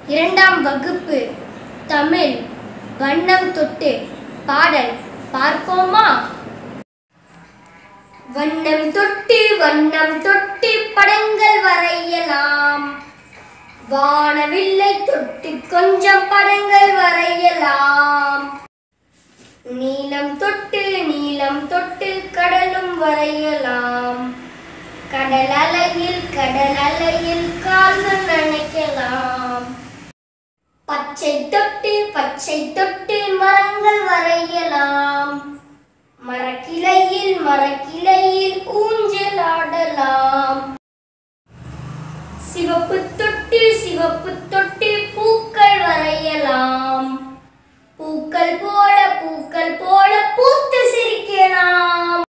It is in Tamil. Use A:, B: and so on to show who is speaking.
A: இரண்டாம் வகுப்பு தமிழ் வண்ணம் தொட்டு பாடல் பார்ப்போமா வண்ணம் தொட்டு வண்ணம் தொட்டு படங்கள் வரையலாம் வானவில்லை தொட்டு கொஞ்சம் படங்கள் வரையலாம் நீலம் தொட்டு நீலம் தொட்டு கடலும் வரையலாம் கடல் அலையில் கடல் அலையில் கால்கள் நனைக்கலாம் பச்சை தொட்டு பச்சை தொட்டு மரங்கள் வரையலாம் மரக்கிளையில் மரக்கிளையில் ஊஞ்சல்